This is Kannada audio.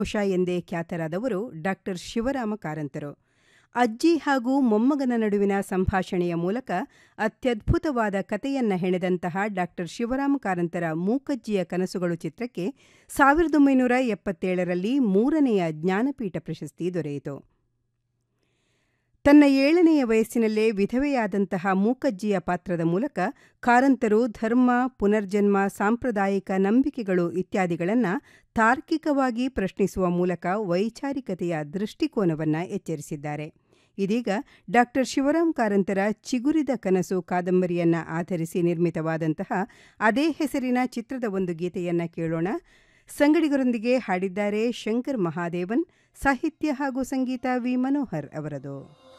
ಕೋಶ ಎಂದೇ ಖ್ಯಾತರಾದವರು ಡಾಕ್ಟರ್ ಶಿವರಾಮ ಕಾರಂತರು ಅಜ್ಜಿ ಹಾಗೂ ಮೊಮ್ಮಗನ ನಡುವಿನ ಸಂಭಾಷಣೆಯ ಮೂಲಕ ಅತ್ಯದ್ಭುತವಾದ ಕಥೆಯನ್ನ ಹೆಣೆದಂತಹ ಡಾಕ್ಟರ್ ಶಿವರಾಮ ಕಾರಂತರ ಮೂಕಜ್ಜಿಯ ಕನಸುಗಳು ಚಿತ್ರಕ್ಕೆ ಸಾವಿರದ ಒಂಬೈನೂರ ಎಪ್ಪತ್ತೇಳರಲ್ಲಿ ಮೂರನೆಯ ಜ್ಞಾನಪೀಠ ಪ್ರಶಸ್ತಿ ದೊರೆಯಿತು ತನ್ನ ಏಳನೆಯ ವಯಸ್ಸಿನಲ್ಲೇ ವಿಧವೆಯಾದಂತಹ ಮೂಕಜ್ಜಿಯ ಪಾತ್ರದ ಮೂಲಕ ಕಾರಂತರು ಧರ್ಮ ಪುನರ್ಜನ್ಮ ಸಾಂಪ್ರದಾಯಿಕ ನಂಬಿಕೆಗಳು ಇತ್ಯಾದಿಗಳನ್ನು ತಾರ್ಕಿಕವಾಗಿ ಪ್ರಶ್ನಿಸುವ ಮೂಲಕ ವೈಚಾರಿಕತೆಯ ದೃಷ್ಟಿಕೋನವನ್ನು ಎಚ್ಚರಿಸಿದ್ದಾರೆ ಇದೀಗ ಡಾಕ್ಟರ್ ಶಿವರಾಮ್ ಕಾರಂತರ ಚಿಗುರಿದ ಕನಸು ಕಾದಂಬರಿಯನ್ನ ಆಧರಿಸಿ ನಿರ್ಮಿತವಾದಂತಹ ಅದೇ ಹೆಸರಿನ ಚಿತ್ರದ ಒಂದು ಗೀತೆಯನ್ನ ಕೇಳೋಣ ಸಂಗಡಿಗರೊಂದಿಗೆ ಹಾಡಿದ್ದಾರೆ ಶಂಕರ್ ಮಹಾದೇವನ್ ಸಾಹಿತ್ಯ ಹಾಗೂ ಸಂಗೀತ ವಿ ಮನೋಹರ್ ಅವರದು